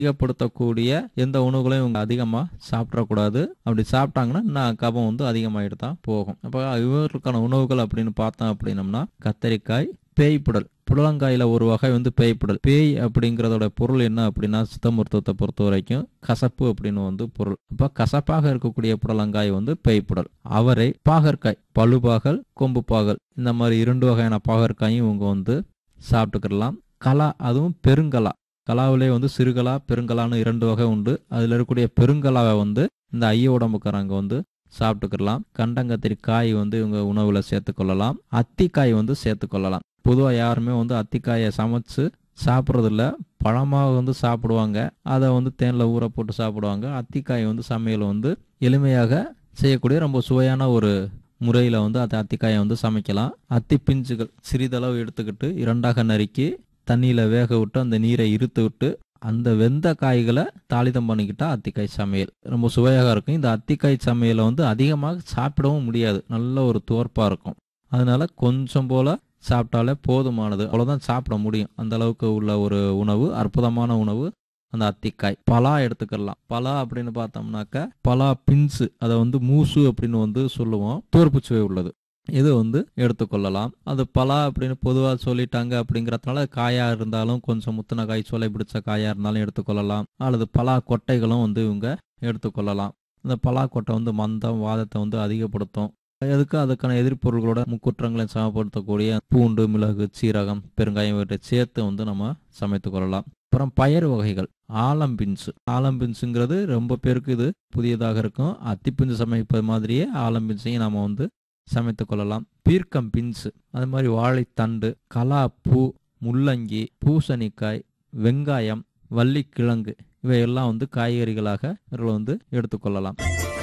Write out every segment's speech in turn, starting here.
அதிகப்படுத்தக்கூடிய எந்த உணவுகளையும் இவங்க அதிகமாக சாப்பிடக்கூடாது அப்படி சாப்பிட்டாங்கன்னா இன்னும் கபம் வந்து அதிகமாகிட்டு தான் போகும் அப்போ இவர்களுக்கான உணவுகள் அப்படின்னு பார்த்தோம் அப்படின்னம்னா கத்தரிக்காய் பேய்ப்புடல் புடலங்காயில ஒரு வகை வந்து பேய்ப்புடல் பேய் அப்படிங்கிறதோட பொருள் என்ன அப்படின்னா சித்த மருத்துவத்தை பொறுத்த வரைக்கும் கசப்பு அப்படின்னு வந்து பொருள் அப்ப கசப்பாக இருக்கக்கூடிய புடலங்காய் வந்து பேய்ப்புடல் அவரை பாகற்காய் பழுபாகல் கொம்பு பாகல் இந்த மாதிரி இரண்டு வகையான பாகற்காயும் இவங்க வந்து சாப்பிட்டுக்கிடலாம் கலா அதுவும் பெருங்கலா கலாவிலே வந்து சிறுகலா பெருங்கலான்னு இரண்டு வகை உண்டு அதில் இருக்கக்கூடிய பெருங்கலாவை வந்து இந்த ஐய உடம்புக்காரங்க வந்து சாப்பிட்டுக்கிடலாம் கண்டங்கத்திரி காய் வந்து இவங்க உணவில் சேர்த்துக்கொள்ளலாம் அத்திக்காய் வந்து சேர்த்துக்கொள்ளலாம் பொதுவாக யாருமே வந்து அத்திக்காயை சமைச்சு சாப்பிட்றதில்ல பழமாக வந்து சாப்பிடுவாங்க அதை வந்து தேனில் ஊற போட்டு சாப்பிடுவாங்க அத்திக்காய் வந்து சமையல் வந்து எளிமையாக செய்யக்கூடிய ரொம்ப சுவையான ஒரு முறையில் வந்து அந்த அத்திக்காயை வந்து சமைக்கலாம் அத்தி பிஞ்சுகள் சிறிதளவு எடுத்துக்கிட்டு இரண்டாக நறுக்கி தண்ணியில் வேக விட்டு அந்த நீரை இருத்து விட்டு அந்த வெந்த காய்களை தாளிதம் பண்ணிக்கிட்டா அத்திக்காய் சமையல் ரொம்ப சுவையாக இருக்கும் இந்த அத்திக்காய் சமையலை வந்து அதிகமாக சாப்பிடவும் முடியாது நல்ல ஒரு துவர்ப்பாக இருக்கும் அதனால கொஞ்சம் போல சாப்பிட்டாலே போதுமானது அவ்வளோதான் சாப்பிட முடியும் அந்த அளவுக்கு உள்ள ஒரு உணவு அற்புதமான உணவு அந்த அத்திக்காய் பலா எடுத்துக்கலாம் பலா அப்படின்னு பார்த்தோம்னாக்க பலா பின்ஸு அதை வந்து மூசு அப்படின்னு வந்து சொல்லுவோம் தோற்பு சுவை உள்ளது இது வந்து எடுத்துக்கொள்ளலாம் அது பலா அப்படின்னு பொதுவாக சொல்லிட்டாங்க அப்படிங்கிறதுனால காயா இருந்தாலும் கொஞ்சம் முத்தின காய் சோலை பிடிச்ச காயா இருந்தாலும் எடுத்துக்கொள்ளலாம் அல்லது பலா கொட்டைகளும் வந்து இவங்க எடுத்துக்கொள்ளலாம் இந்த பலா கொட்டை வந்து மந்தம் வாதத்தை வந்து அதிகப்படுத்தும் எதுக்கு அதுக்கான எதிர்ப்பொருள்களோட முக்குற்றங்களை சமப்படுத்தக்கூடிய பூண்டு மிளகு சீரகம் பெருங்காயம் இவற்றை சேர்த்து வந்து நம்ம சமைத்து கொள்ளலாம் அப்புறம் பயறு வகைகள் ஆலம்பின்ஸ் ஆலம்பின்ஸுங்கிறது ரொம்ப பேருக்கு இது புதியதாக இருக்கும் அத்திப்பின்சு சமைப்பது மாதிரியே ஆலம்பின்ஸையும் நம்ம வந்து சமைத்து கொள்ளலாம் பீர்க்கம் பின்ஸு அது மாதிரி வாழைத்தண்டு கலாப்பூ முள்ளங்கி பூசணிக்காய் வெங்காயம் வள்ளிக்கிழங்கு இவையெல்லாம் வந்து காய்கறிகளாக இவர்கள் வந்து எடுத்துக்கொள்ளலாம்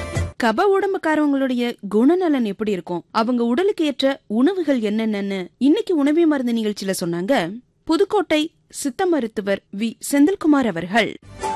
கப உடம்புக்காரவங்களுடைய குணநலன் எப்படி இருக்கும் அவங்க உடலுக்கு ஏற்ற உணவுகள் என்னென்னன்னு இன்னைக்கு உணவே மருந்து நிகழ்ச்சியில சொன்னாங்க புதுக்கோட்டை சித்த மருத்துவர் வி செந்தில்குமார் அவர்கள்